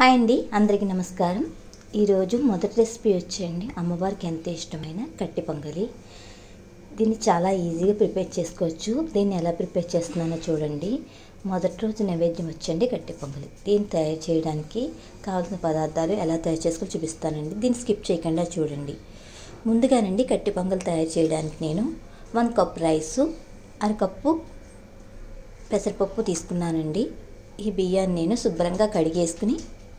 hi అండి అందరికీ నమస్కారం ఈరోజు మొదటి రెసిపీ వచ్చేయండి అమ్మవారికి ఎంత ఇష్టమైన కట్టి పొంగలి దీన్ని చాలా ఈజీగా ప్రిపేర్ చేసుకోవచ్చు దీన్ని ఎలా ప్రిపేర్ చేస్తున్నానో చూడండి మొదటి రోజు నైవేద్యం వచ్చండి కట్టి పొంగలి దీన్ని తయారు చేయడానికి కావాల్సిన పదార్థాలు ఎలా తయారు చేసుకొని చూపిస్తానండి దీన్ని స్కిప్ చేయకుండా చూడండి ముందుగానండి కట్టి పొంగల్ తయారు చేయడానికి నేను వన్ కప్ రైసు అరకప్పు పెసరపప్పు తీసుకున్నానండి ఈ బియ్యాన్ని నేను శుభ్రంగా కడిగేసుకుని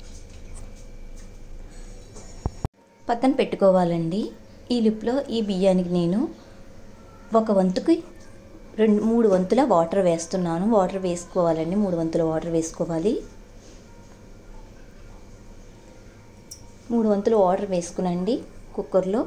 పక్కన పెట్టుకోవాలండి ఈ లిప్లో ఈ బియ్యానికి నేను ఒక వంతుకి రెండు మూడు వంతుల వాటర్ వేస్తున్నాను వాటర్ వేసుకోవాలండి మూడు వంతుల వాటర్ వేసుకోవాలి మూడు వంతుల వాటర్ వేసుకునండి కుక్కర్లో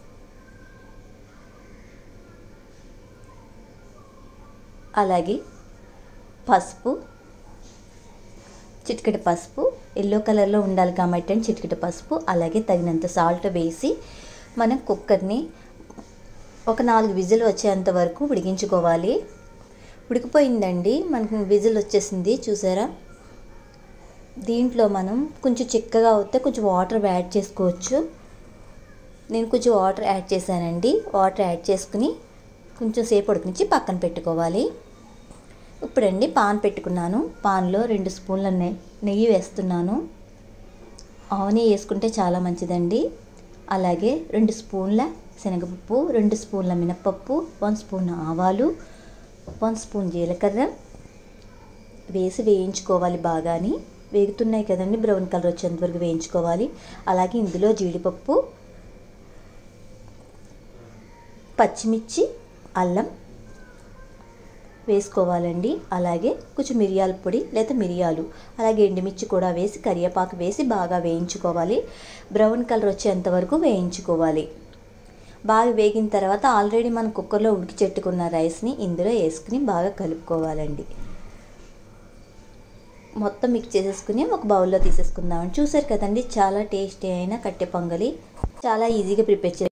అలాగే పసుపు చిటికెట పసుపు ఎల్లో కలర్లో ఉండాలి కాబట్టి అని చిటికెట పసుపు అలాగే తగినంత సాల్ట్ వేసి మనం కుక్కర్ని ఒక నాలుగు విజిల్ వచ్చేంత వరకు ఉడికించుకోవాలి ఉడికిపోయిందండి మనకి విజిల్ వచ్చేసింది చూసారా దీంట్లో మనం కొంచెం చిక్కగా అవుతే కొంచెం వాటర్ యాడ్ చేసుకోవచ్చు నేను కొంచెం వాటర్ యాడ్ చేశానండి వాటర్ యాడ్ చేసుకుని కొంచెం సేపు ఉడికించి పక్కన పెట్టుకోవాలి ఇప్పుడండి పాన్ పెట్టుకున్నాను పాన్లో రెండు స్పూన్ల నెయ్యి వేస్తున్నాను ఆవని వేసుకుంటే చాలా మంచిదండి అలాగే రెండు స్పూన్ల శనగపప్పు రెండు స్పూన్ల మినపప్పు వన్ స్పూన్ ఆవాలు వన్ స్పూన్ జీలకర్ర వేసి వేయించుకోవాలి బాగాని వేగుతున్నాయి కదండి బ్రౌన్ కలర్ వచ్చేంత వరకు వేయించుకోవాలి అలాగే ఇందులో జీడిపప్పు పచ్చిమిర్చి అల్లం వేసుకోవాలండి అలాగే కొంచెం మిరియాల పొడి లేదా మిరియాలు అలాగే ఎండుమిర్చి కూడా వేసి కరివేపాకు వేసి బాగా వేయించుకోవాలి బ్రౌన్ కలర్ వచ్చేంత వరకు వేయించుకోవాలి బాగా వేగిన తర్వాత ఆల్రెడీ మనం కుక్కర్లో ఉడికి చెట్టుకున్న రైస్ని ఇందులో వేసుకుని బాగా కలుపుకోవాలండి మొత్తం మిక్స్ చేసేసుకుని ఒక బౌల్లో తీసేసుకుందామని చూసారు కదండి చాలా టేస్టీ అయిన కట్టె పొంగలి చాలా ఈజీగా ప్రిపేర్ చే